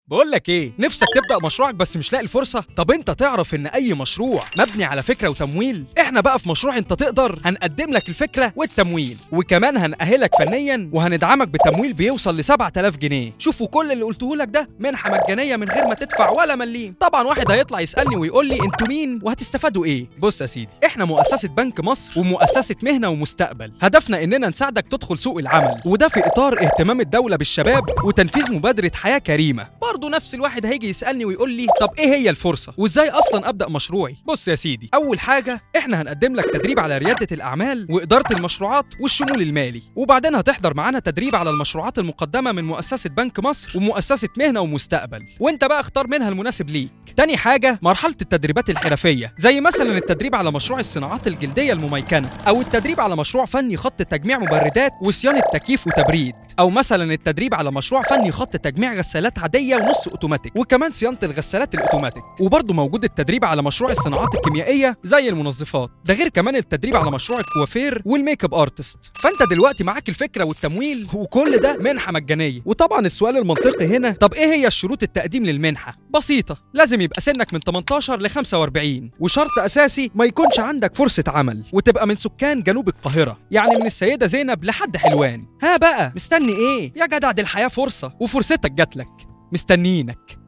بقول لك ايه نفسك تبدا مشروعك بس مش لاقي الفرصه طب انت تعرف ان اي مشروع مبني على فكره وتمويل احنا بقى في مشروع انت تقدر هنقدم لك الفكره والتمويل وكمان هنأهلك فنيا وهندعمك بتمويل بيوصل ل 7000 جنيه شوفوا كل اللي قلته لك ده منحه مجانيه من غير ما تدفع ولا مليم طبعا واحد هيطلع يسالني ويقول لي انتوا مين وهتستفادوا ايه بص يا سيدي احنا مؤسسه بنك مصر ومؤسسه مهنه ومستقبل هدفنا اننا نساعدك تدخل سوق العمل وده في اطار اهتمام الدوله بالشباب وتنفيذ مبادره حياه كريمه برضه نفس الواحد هيجي يسالني ويقول لي طب ايه هي الفرصه وازاي اصلا ابدا مشروعي بص يا سيدي اول حاجه احنا هنقدم لك تدريب على رياده الاعمال واداره المشروعات والشمول المالي وبعدين هتحضر معانا تدريب على المشروعات المقدمه من مؤسسه بنك مصر ومؤسسه مهنه ومستقبل وانت بقى اختار منها المناسب ليك تاني حاجه مرحله التدريبات الحرفيه زي مثلا التدريب على مشروع الصناعات الجلديه المميكنه او التدريب على مشروع فني خط تجميع مبردات وصيانه تكييف وتبريد او مثلا التدريب على مشروع فني خط تجميع غسالات عاديه ونص اوتوماتيك وكمان صيانه الغسالات الاوتوماتيك وبرضه موجود التدريب على مشروع الصناعات الكيميائيه زي المنظفات ده غير كمان التدريب على مشروع الكوافير والميك اب ارتست فانت دلوقتي معاك الفكره والتمويل وكل ده منحه مجانيه وطبعا السؤال المنطقي هنا طب ايه هي الشروط التقديم للمنحه بسيطه لازم يبقى سنك من 18 ل 45 وشرط اساسي ما يكونش عندك فرصه عمل وتبقى من سكان جنوب القاهره يعني من السيده زينب لحد حلوان ها بقى مستني ايه يا جدع دي الحياه فرصه وفرصتك جاتلك مستنيينك